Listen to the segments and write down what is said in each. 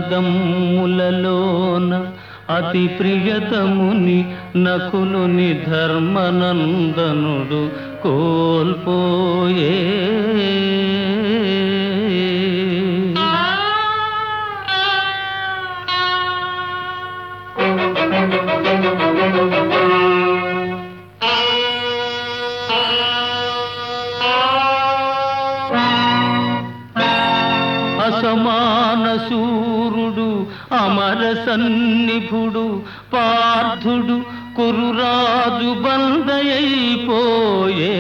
అన్నదమ్ములలోన అతి ప్రియతముని నకులుని ధర్మనందనుడు కోల్పోయే అసమాన సూరుడు అమర సన్నిభుడు పార్థుడు కురురాజు బందయైపోయే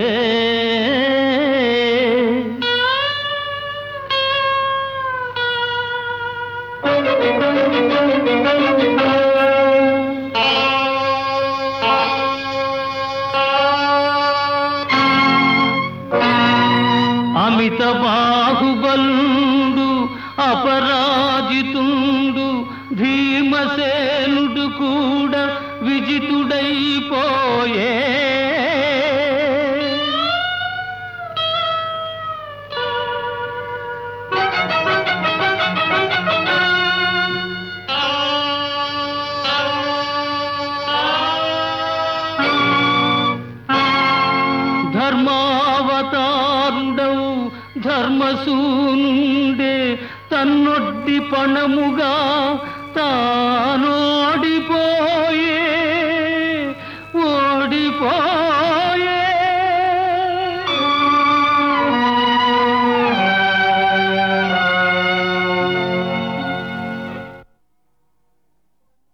అమిత బాహుబలుడు అపరాజితుండు భీమసేనుడు కూడా విజితుడైపోయే ధర్మావతారుడవు ధర్మసూనుండే తన్నొడ్డి పణముగా తానో